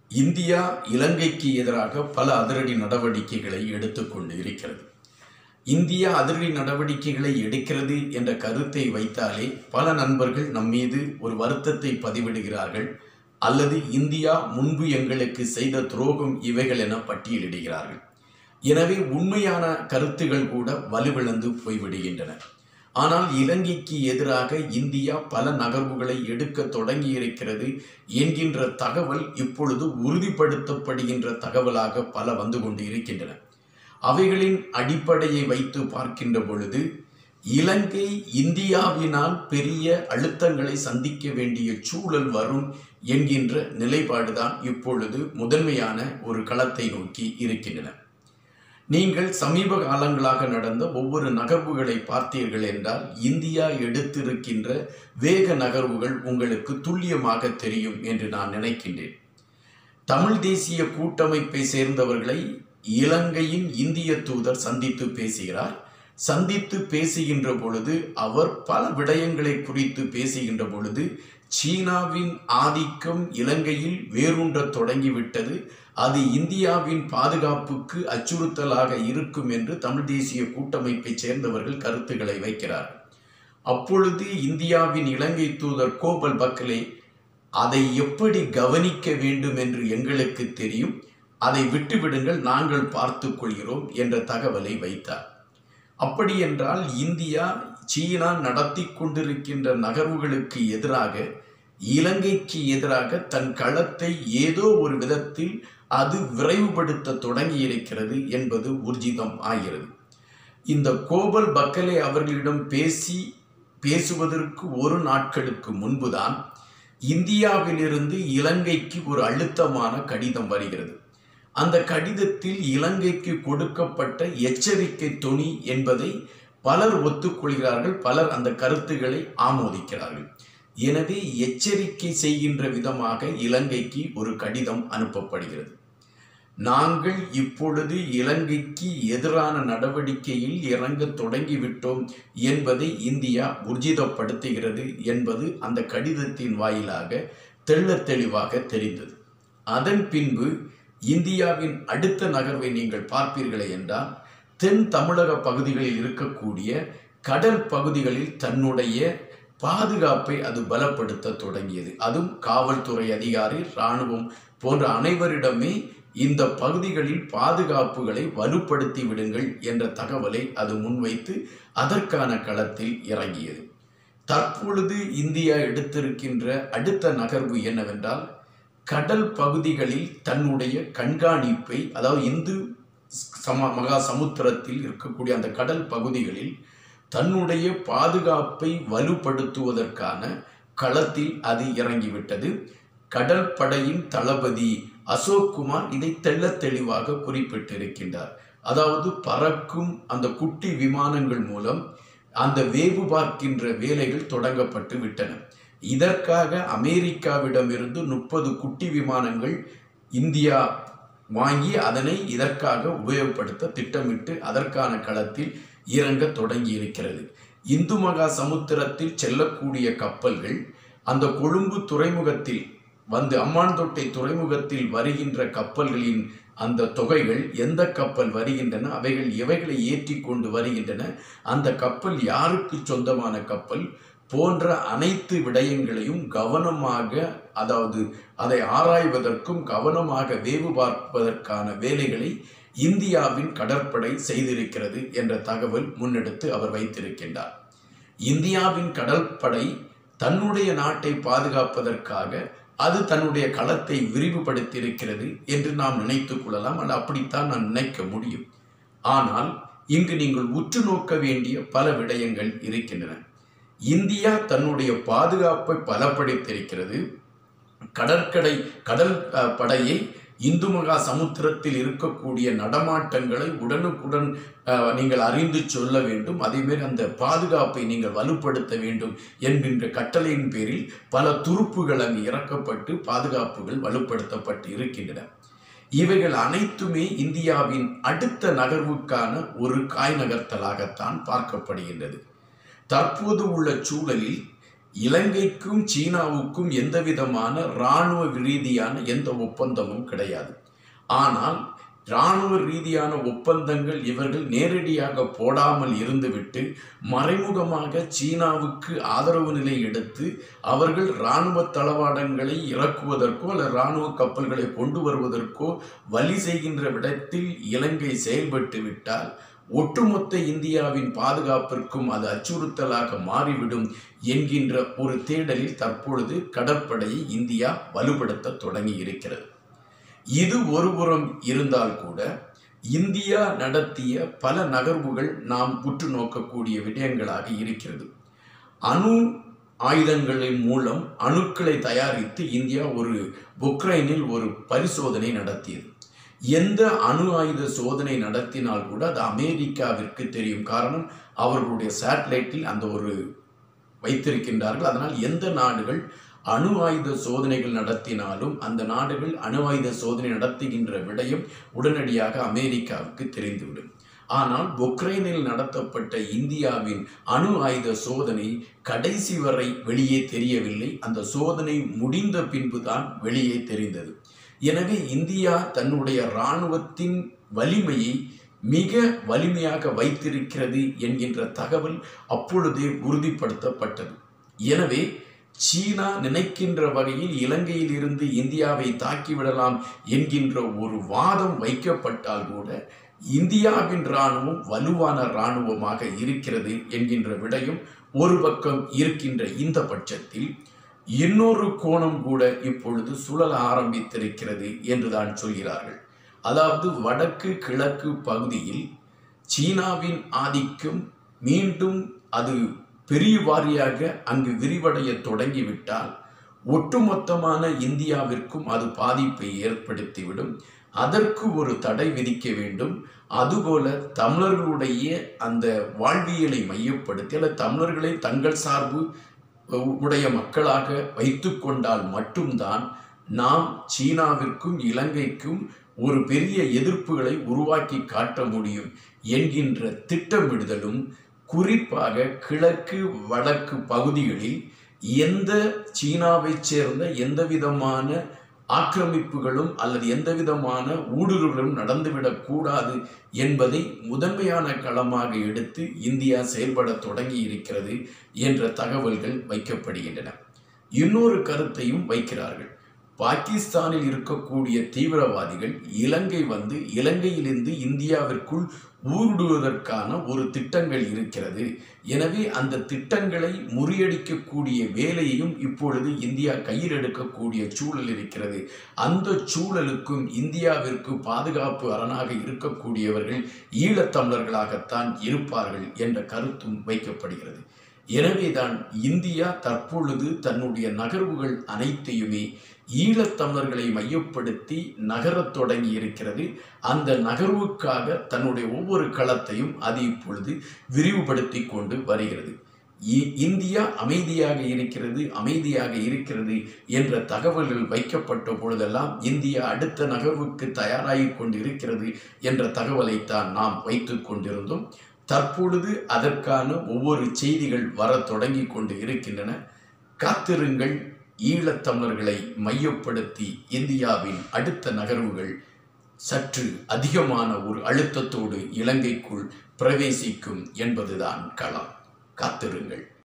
India இலங்கைக்கு எதிராக பல அதிரடி நடவடிக்கைகளை எடுத்துக்கொண்டு இருக்கிறது இந்தியா அதிரடி நடவடிக்கைகளை எடுக்கிறது என்ற கருத்தை வைத்தாலே பல நண்பர்கள் நம் மீது ஒரு வருத்தத்தை பதிவிடுகிறார்கள் அல்லது இந்தியா முன்பு எங்களுக்கு செய்த துரோகம் இவைகள் என பட்டியலிடுகிறார்கள் எனவே உண்மையான கருத்துகள் கூட வலுவிழந்து போய்விடுகின்றன ஆனால் இலங்கைக்கு எதிராக இந்தியா பல நகர்வுகளை எடுக்க தொடங்கியிருக்கிறது என்கின்ற தகவல் இப்பொழுது உறுதிப்படுத்தப்படுகின்ற தகவலாக பல வந்து கொண்டு இருக்கின்றன அவைகளின் அடிப்படையை வைத்து பார்க்கின்ற பொழுது இலங்கை இந்தியாவினால் பெரிய அழுத்தங்களை சந்திக்க வேண்டிய சூழல் வரும் என்கின்ற நிலைப்பாடுதான் இப்பொழுது முதன்மையான ஒரு களத்தை நோக்கி இருக்கின்றன நீங்கள் சமீப காலங்களாக நடந்த ஒவ்வொரு நகர்வுகளை பார்த்தீர்கள் என்றால் இந்தியா எடுத்திருக்கின்ற வேக நகர்வுகள் உங்களுக்கு துல்லியமாக தெரியும் என்று நான் நினைக்கின்றேன் தமிழ் தேசிய கூட்டமைப்பை சேர்ந்தவர்களை இலங்கையின் இந்திய தூதர் சந்தித்து பேசுகிறார் சந்தித்து பேசுகின்ற பொழுது அவர் பல விடயங்களை குறித்து பேசுகின்ற பொழுது சீனாவின் ஆதிக்கம் இலங்கையில் வேரூன்ற தொடங்கிவிட்டது அது இந்தியாவின் பாதுகாப்புக்கு அச்சுறுத்தலாக இருக்கும் என்று தமிழ் தேசிய கூட்டமைப்பைச் சேர்ந்தவர்கள் கருத்துக்களை வைக்கிறார் அப்பொழுது இந்தியாவின் இலங்கை தூதர் கோபல் பக்கலே அதை எப்படி கவனிக்க வேண்டும் என்று எங்களுக்கு தெரியும் அதை விட்டுவிடுங்கள் நாங்கள் பார்த்து கொள்கிறோம் என்ற தகவலை வைத்தார் அப்படி என்றால் இந்தியா சீனா நடத்தி கொண்டிருக்கின்ற நகர்வுகளுக்கு எதிராக இலங்கைக்கு எதிராக தன் களத்தை ஏதோ ஒரு விதத்தில் அது விரைவுபடுத்த தொடங்கி இருக்கிறது என்பது ஊர்ஜிதம் ஆகிறது இந்த கோபல் பக்கலே அவர்களிடம் பேசி பேசுவதற்கு ஒரு நாட்களுக்கு முன்புதான் இந்தியாவிலிருந்து இலங்கைக்கு ஒரு அழுத்தமான கடிதம் வருகிறது அந்த கடிதத்தில் இலங்கைக்கு கொடுக்கப்பட்ட எச்சரிக்கை தொனி என்பதை பலர் ஒத்துக்கொள்கிறார்கள் பலர் அந்த கருத்துக்களை ஆமோதிக்கிறார்கள் எனவே எச்சரிக்கை செய்கின்ற விதமாக இலங்கைக்கு ஒரு கடிதம் அனுப்பப்படுகிறது நாங்கள் இப்பொழுது இலங்கைக்கு எதிரான நடவடிக்கையில் இறங்க தொடங்கிவிட்டோம் என்பதை இந்தியா உர்ஜிதப்படுத்துகிறது என்பது அந்த கடிதத்தின் வாயிலாக தெள்ள தெளிவாக தெரிந்தது அதன் பின்பு இந்தியாவின் அடுத்த நகர்வை நீங்கள் பார்ப்பீர்களே என்றால் தென் தமிழக பகுதிகளில் இருக்கக்கூடிய கடல் பகுதிகளில் தன்னுடைய பாதுகாப்பை அது பலப்படுத்த தொடங்கியது அதுவும் காவல்துறை அதிகாரி இராணுவம் போன்ற அனைவரிடமே இந்த பகுதிகளில் பாதுகாப்புகளை வலுப்படுத்தி விடுங்கள் என்ற தகவலை அது முன்வைத்து அதற்கான களத்தில் இறங்கியது தற்பொழுது இந்தியா எடுத்திருக்கின்ற அடுத்த நகர்வு என்னவென்றால் கடல் பகுதிகளில் தன்னுடைய கண்காணிப்பை அதாவது இந்து சம மகா சமுத்திரத்தில் இருக்கக்கூடிய அந்த கடல் பகுதிகளில் தன்னுடைய பாதுகாப்பை வலுப்படுத்துவதற்கான களத்தில் அது இறங்கிவிட்டது கடல் படையின் தளபதி அசோக் குமார் இதை தெள்ள தெளிவாக குறிப்பிட்டிருக்கின்றார் அதாவது பறக்கும் அந்த குட்டி விமானங்கள் மூலம் அந்த வேவு பார்க்கின்ற வேலைகள் தொடங்கப்பட்டு விட்டன இதற்காக அமெரிக்காவிடமிருந்து முப்பது குட்டி விமானங்கள் இந்தியா வாங்கி அதனை இதற்காக உபயோகப்படுத்த திட்டமிட்டு அதற்கான களத்தில் இறங்க தொடங்கி இருக்கிறது இந்து மகா சமுத்திரத்தில் செல்லக்கூடிய கப்பல்கள் அந்த கொழும்பு துறைமுகத்தில் வந்து அம்மான்தொட்டை துறைமுகத்தில் வருகின்ற கப்பல்களின் அந்த தொகைகள் எந்த கப்பல் வருகின்றன அவைகள் எவைகளை ஏற்றி கொண்டு வருகின்றன அந்த கப்பல் யாருக்கு சொந்தமான கப்பல் போன்ற அனைத்து விடயங்களையும் கவனமாக அதாவது அதை ஆராய்வதற்கும் கவனமாக வேவு பார்ப்பதற்கான வேலைகளை இந்தியாவின் கடற்படை செய்திருக்கிறது என்ற தகவல் முன்னெடுத்து அவர் வைத்திருக்கின்றார் இந்தியாவின் கடற்படை தன்னுடைய நாட்டை பாதுகாப்பதற்காக அது தன்னுடைய களத்தை விரிவுபடுத்தியிருக்கிறது என்று நாம் நினைத்துக் கொள்ளலாம் அல்ல அப்படித்தான் நான் நினைக்க முடியும் ஆனால் இங்கு நீங்கள் உற்று நோக்க வேண்டிய பல விடயங்கள் இருக்கின்றன இந்தியா தன்னுடைய பாதுகாப்பை பலப்படுத்தியிருக்கிறது கடற்கடை கடல் படையை இந்து மகா சமுத்திரத்தில் இருக்கக்கூடிய நடமாட்டங்களை உடனுக்குடன் நீங்கள் அறிந்து சொல்ல வேண்டும் அதேமாரி அந்த பாதுகாப்பை நீங்கள் வலுப்படுத்த வேண்டும் என்கின்ற கட்டளையின் பேரில் பல துருப்புகள் அங்கு இறக்கப்பட்டு பாதுகாப்புகள் வலுப்படுத்தப்பட்டு இருக்கின்றன இவைகள் அனைத்துமே இந்தியாவின் அடுத்த நகர்வுக்கான ஒரு காய் நகர்த்தலாகத்தான் பார்க்கப்படுகின்றது தற்போது உள்ள சூழலில் இலங்கைக்கும் சீனாவுக்கும் எந்த விதமான இராணுவ ரீதியான எந்த ஒப்பந்தமும் கிடையாது ஆனால் இராணுவ ரீதியான ஒப்பந்தங்கள் இவர்கள் நேரடியாக போடாமல் இருந்துவிட்டு மறைமுகமாக சீனாவுக்கு ஆதரவு நிலை எடுத்து அவர்கள் இராணுவ தளவாடங்களை இறக்குவதற்கோ அல்லது இராணுவ கப்பல்களை கொண்டு வருவதற்கோ வழி செய்கின்ற விடத்தில் இலங்கை செயல்பட்டு விட்டால் ஒட்டுமொத்த இந்தியாவின் பாதுகாப்பிற்கும் அது அச்சுறுத்தலாக மாறிவிடும் என்கின்ற ஒரு தேடலில் தற்பொழுது கடற்படையை இந்தியா வலுப்படுத்த தொடங்கி இருக்கிறது இது ஒருபுறம் இருந்தால் கூட இந்தியா நடத்திய பல நகர்வுகள் நாம் உற்று நோக்கக்கூடிய விடயங்களாக இருக்கிறது அணு ஆயுதங்களின் மூலம் அணுக்களை தயாரித்து இந்தியா ஒரு உக்ரைனில் ஒரு பரிசோதனை நடத்தியது எந்த அணு ஆயுத சோதனை நடத்தினால் கூட அது அமெரிக்காவிற்கு தெரியும் காரணம் அவர்களுடைய சேட்டலைட்டில் அந்த ஒரு வைத்திருக்கின்றார்கள் அதனால் எந்த நாடுகள் அணு ஆயுத சோதனைகள் நடத்தினாலும் அந்த நாடுகள் அணு ஆயுத சோதனை நடத்துகின்ற விடயம் உடனடியாக அமெரிக்காவுக்கு தெரிந்துவிடும் ஆனால் உக்ரைனில் நடத்தப்பட்ட இந்தியாவின் அணு ஆயுத சோதனை கடைசி வரை வெளியே தெரியவில்லை அந்த சோதனை முடிந்த பின்புதான் வெளியே தெரிந்தது எனவே இந்தியா தன்னுடைய இராணுவத்தின் வலிமையை மிக வலிமையாக வைத்திருக்கிறது என்கின்ற தகவல் அப்பொழுதே உறுதிப்படுத்தப்பட்டது எனவே சீனா நினைக்கின்ற வகையில் இலங்கையில் இருந்து இந்தியாவை தாக்கிவிடலாம் என்கின்ற ஒரு வாதம் வைக்கப்பட்டால் கூட இந்தியாவின் இராணுவம் வலுவான இராணுவமாக இருக்கிறது என்கின்ற விடயம் ஒரு பக்கம் இருக்கின்ற இந்த பட்சத்தில் இன்னொரு கோணம் கூட இப்பொழுது சுழல ஆரம்பித்திருக்கிறது என்றுதான் சொல்கிறார்கள் அதாவது வடக்கு கிழக்கு பகுதியில் சீனாவின் ஆதிக்கம் மீண்டும் அது பெரிய வாரியாக அங்கு விரிவடைய தொடங்கிவிட்டால் ஒட்டுமொத்தமான இந்தியாவிற்கும் அது பாதிப்பை ஏற்படுத்திவிடும் அதற்கு ஒரு தடை விதிக்க வேண்டும் அதுபோல தமிழர்களுடைய அந்த வாழ்வியலை மையப்படுத்தி அல்லது தமிழர்களை தங்கள் சார்பு உடைய மக்களாக வைத்து கொண்டால் மட்டும்தான் நாம் சீனாவிற்கும் இலங்கைக்கும் ஒரு பெரிய எதிர்ப்புகளை உருவாக்கி காட்ட முடியும் என்கின்ற திட்டமிடுதலும் குறிப்பாக கிழக்கு வடக்கு பகுதிகளில் எந்த சீனாவைச் சேர்ந்த எந்த விதமான ஆக்கிரமிப்புகளும் அல்லது எந்த விதமான ஊடுருவலும் நடந்துவிடக் கூடாது என்பதை முதன்மையான களமாக எடுத்து இந்தியா செயல்பட தொடங்கி இருக்கிறது என்ற தகவல்கள் வைக்கப்படுகின்றன இன்னொரு கருத்தையும் வைக்கிறார்கள் பாகிஸ்தானில் இருக்கக்கூடிய தீவிரவாதிகள் இலங்கை வந்து இலங்கையிலிருந்து இந்தியாவிற்குள் ஊடுருவதற்கான ஒரு திட்டங்கள் இருக்கிறது எனவே அந்த திட்டங்களை முறியடிக்கக்கூடிய வேலையையும் இப்பொழுது இந்தியா கையில் எடுக்கக்கூடிய சூழல் இருக்கிறது அந்த சூழலுக்கும் இந்தியாவிற்கு பாதுகாப்பு அரணாக இருக்கக்கூடியவர்கள் ஈழத்தமிழர்களாகத்தான் இருப்பார்கள் என்ற கருத்தும் வைக்கப்படுகிறது எனவேதான் இந்தியா தற்பொழுது தன்னுடைய நகர்வுகள் அனைத்தையுமே ஈழத்தமிழர்களை மையப்படுத்தி நகரத் தொடங்கி இருக்கிறது அந்த நகர்வுக்காக தன்னுடைய ஒவ்வொரு களத்தையும் அது இப்பொழுது விரிவுபடுத்தி கொண்டு வருகிறது இந்தியா அமைதியாக இருக்கிறது அமைதியாக இருக்கிறது என்ற தகவல்கள் வைக்கப்பட்ட பொழுதெல்லாம் இந்தியா அடுத்த நகர்வுக்கு தயாராகி கொண்டு இருக்கிறது என்ற தகவலைத்தான் நாம் வைத்து கொண்டிருந்தோம் தற்பொழுது அதற்கான ஒவ்வொரு செய்திகள் வர தொடங்கி கொண்டு இருக்கின்றன காத்திருங்கள் ஈழத்தமிழர்களை மையப்படுத்தி இந்தியாவின் அடுத்த நகர்வுகள் சற்று அதிகமான ஒரு அழுத்தத்தோடு இலங்கைக்குள் பிரவேசிக்கும் என்பதுதான் களம் காத்திருங்கள்